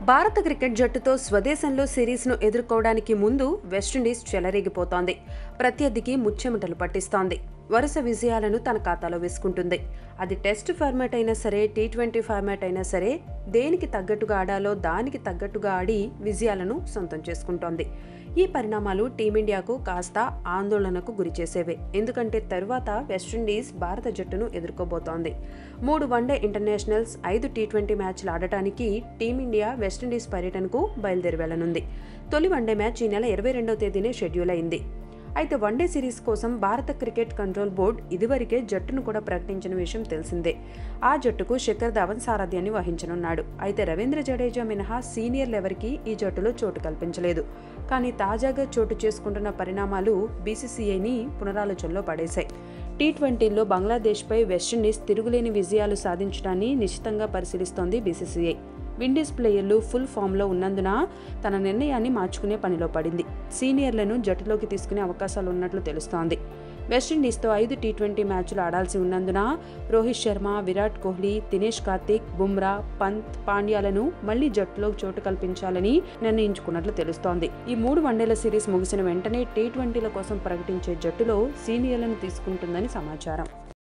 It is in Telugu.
భారత క్రికెట్ జట్టుతో స్వదేశంలో సిరీస్ను ఎదుర్కోవడానికి ముందు వెస్టిండీస్ చెలరేగిపోతోంది ప్రత్యర్థికి ముచ్చెమటలు పట్టిస్తోంది వరుస విజయాలను తన ఖాతాలో వేసుకుంటుంది అది టెస్ట్ ఫార్మాట్ అయినా సరే టీ ట్వంటీ ఫార్మాట్ అయినా సరే దేనికి తగ్గట్టుగా ఆడాలో దానికి తగ్గట్టుగా ఆడి విజయాలను సొంతం చేసుకుంటోంది ఈ పరిణామాలు టీమిండియాకు కాస్త ఆందోళనకు గురిచేసేవే ఎందుకంటే తరువాత వెస్టిండీస్ భారత జట్టును ఎదుర్కోబోతోంది మూడు వన్డే ఇంటర్నేషనల్స్ ఐదు టీ ట్వంటీ మ్యాచ్లు ఆడటానికి టీమిండియా వెస్టిండీస్ పర్యటనకు బయలుదేరి వెళ్లనుంది తొలి వన్డే మ్యాచ్ ఈ నెల ఇరవై రెండవ తేదీనే షెడ్యూల్ అయింది అయితే వన్డే సిరీస్ కోసం భారత క్రికెట్ కంట్రోల్ బోర్డు ఇదివరకే జట్టును కూడా ప్రకటించిన విషయం తెలిసిందే ఆ జట్టుకు శిఖర్ ధావన్ సారథ్యాన్ని వహించనున్నాడు అయితే రవీంద్ర జడేజా మినహా సీనియర్లు ఎవరికీ ఈ జట్టులో చోటు కల్పించలేదు కానీ తాజాగా చోటు చేసుకుంటున్న పరిణామాలు బీసీసీఐని పునరాలోచనలో పడేశాయి టీ ట్వంటీలో బంగ్లాదేశ్పై వెస్టిండీస్ తిరుగులేని విజయాలు సాధించడాన్ని నిశ్చితంగా పరిశీలిస్తోంది బీసీసీఐ విండీస్ ప్లేయర్లు ఫుల్ ఫామ్లో ఉన్నందున తన నిర్ణయాన్ని మార్చుకునే పనిలో పడింది సీనియర్లను జట్టులోకి తీసుకునే అవకాశాలు ఉన్నట్లు తెలుస్తోంది వెస్టిండీస్తో ఐదు టీ ట్వంటీ మ్యాచ్లు ఆడాల్సి ఉన్నందున రోహిత్ శర్మ విరాట్ కోహ్లీ దినేష్ కార్తిక్ బుమ్రా పంత్ పాండ్యాలను మళ్లీ జట్టులో చోటు కల్పించాలని నిర్ణయించుకున్నట్లు తెలుస్తోంది ఈ మూడు వన్డేల సిరీస్ ముగిసిన వెంటనే టీ ట్వంటీల కోసం ప్రకటించే జట్టులో సీనియర్లను తీసుకుంటుందని సమాచారం